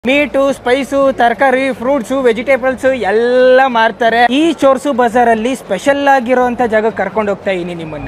meet spice ತರಕಾರಿ fruits vegetables ಎಲ್ಲ ಮಾರ್ತಾರೆ ಈ ಚೋರ್ಸು ಬಜಾರಲ್ಲಿ ಸ್ಪೆಷಲ್ ಆಗಿರೋಂಥ ಜಾಗ ಕರ್ಕೊಂಡು ಹೋಗ್ತಾ ಇದೀನಿ ನಿಮ್ಮನ್ನ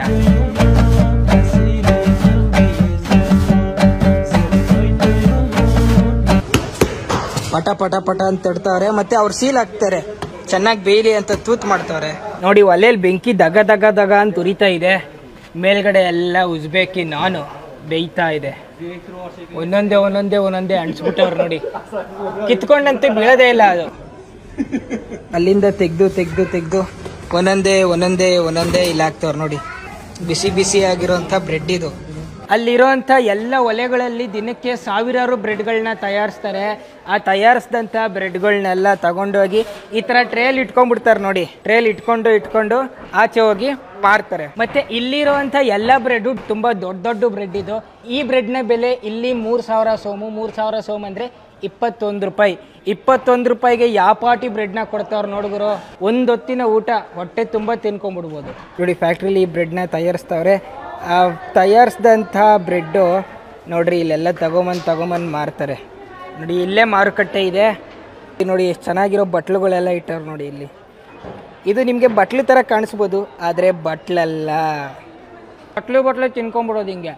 ಪಟ ಪಟ ಪಟ ಅಂತ ತಡ್ತಾವ್ರೆ ಮತ್ತೆ ಅವ್ರು ಸೀಲ್ ಹಾಕ್ತಾರೆ ಚೆನ್ನಾಗಿ ಬೇಯ್ಲಿ ಅಂತ ತೂತ್ ಮಾಡ್ತಾವ್ರೆ ನೋಡಿ ಒಲೆಯಲ್ಲಿ ಬೆಂಕಿ ದಗ ದಗ ದಗ ಅಂತ ಉರಿತಾ ಇದೆ ಮೇಲ್ಗಡೆ ಎಲ್ಲ ಉಜ್ಬೇಕಿ ನಾನು ಬೇಯ್ತಾ ಇದೆ ಒಂದೊಂದೇ ಒಂದೊಂದೇ ಒಂದೊಂದೇ ಅಣಿಸ್ಬಿಟ್ಟವ್ರು ನೋಡಿ ಕಿತ್ಕೊಂಡಂತೆ ಬೀಳೋದೇ ಇಲ್ಲ ಅದು ಅಲ್ಲಿಂದ ತೆಗ್ದು ತೆಗ್ದು ತೆಗ್ದು ಒಂದೊಂದೇ ಒಂದೊಂದೇ ಒಂದೊಂದೇ ಇಲ್ಲಿ ಹಾಕ್ತವ್ರು ನೋಡಿ ಬಿಸಿ ಬಿಸಿ ಆಗಿರೋಂಥ ಬ್ರೆಡ್ ಇದು ಅಲ್ಲಿರೋಂಥ ಎಲ್ಲ ಒಲೆಗಳಲ್ಲಿ ದಿನಕ್ಕೆ ಸಾವಿರಾರು ಬ್ರೆಡ್ಗಳನ್ನ ತಯಾರಿಸ್ತಾರೆ ಆ ತಯಾರಿಸಿದಂಥ ಬ್ರೆಡ್ಗಳನ್ನೆಲ್ಲ ತಗೊಂಡೋಗಿ ಈ ಥರ ಟ್ರೇಲ್ ಇಟ್ಕೊಂಡ್ಬಿಡ್ತಾರೆ ನೋಡಿ ಟ್ರೇಲ್ ಇಟ್ಕೊಂಡು ಇಟ್ಕೊಂಡು ಆಚೆ ಹೋಗಿ ಮಾರ್ತಾರೆ ಮತ್ತೆ ಇಲ್ಲಿರುವಂಥ ಎಲ್ಲ ಬ್ರೆಡ್ ತುಂಬ ದೊಡ್ಡ ದೊಡ್ಡ ಬ್ರೆಡ್ ಇದು ಈ ಬ್ರೆಡ್ನ ಬೆಲೆ ಇಲ್ಲಿ ಮೂರು ಸಾವಿರ ಸೋಮು ಮೂರು ಸಾವಿರ ಸೋಮು ಅಂದರೆ ಇಪ್ಪತ್ತೊಂದು ರೂಪಾಯಿ ಇಪ್ಪತ್ತೊಂದು ರೂಪಾಯಿಗೆ ಯಾವ ಪಾಟಿ ಬ್ರೆಡ್ನ ಕೊಡ್ತಾವ್ರು ನೋಡಿದ್ರು ಒಂದು ಹೊತ್ತಿನ ಊಟ ಹೊಟ್ಟೆ ತುಂಬ ತಿನ್ಕೊಂಬಿಡ್ಬೋದು ನೋಡಿ ಫ್ಯಾಕ್ಟ್ರಿಲಿ ಈ ಬ್ರೆಡ್ನ ತಯಾರಿಸ್ತಾವ್ರೆ ಆ ತಯಾರಿಸಿದಂಥ ಬ್ರೆಡ್ಡು ನೋಡ್ರಿ ಇಲ್ಲೆಲ್ಲ ತಗೊಂಬಂದು ತಗೊಂಬಂದು ಮಾರ್ತಾರೆ ನೋಡಿ ಇಲ್ಲೇ ಮಾರುಕಟ್ಟೆ ಇದೆ ಇಲ್ಲಿ ನೋಡಿ ಎಷ್ಟು ಚೆನ್ನಾಗಿರೋ ಬಟ್ಲುಗಳೆಲ್ಲ ಇಟ್ಟವ್ರು ನೋಡಿ ಇಲ್ಲಿ ಇದು ನಿಮಗೆ ಬಟ್ಲು ಥರ ಕಾಣಿಸ್ಬೋದು ಆದರೆ ಬಟ್ಲಲ್ಲ ಬಟ್ಲು ಬಟ್ಲು ತಿನ್ಕೊಂಬಿಡೋದು ಹಿಂಗೆ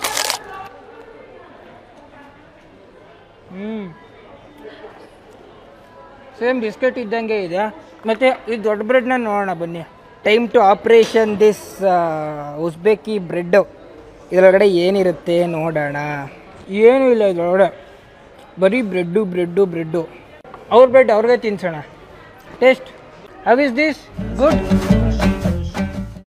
ಹ್ಞೂ ಸೇಮ್ ಬಿಸ್ಕೆಟ್ ಇದ್ದಂಗೆ ಇದೆ ಮತ್ತು ಈ ದೊಡ್ಡ ಬ್ರೆಡ್ನ ನೋಡೋಣ ಬನ್ನಿ time to operation this Uzbeki bread ಇದರೊಳಗಡೆ ಏನಿರುತ್ತೆ ನೋಡೋಣ ಏನೂ ಇಲ್ಲ ಇದರೊಳಗಡೆ ಬರೀ ಬ್ರೆಡ್ಡು ಬ್ರೆಡ್ಡು ಬ್ರೆಡ್ಡು ಅವ್ರ ಬ್ರೆಡ್ ಅವ್ರಿಗೆ ತಿನ್ಸೋಣ taste how is this good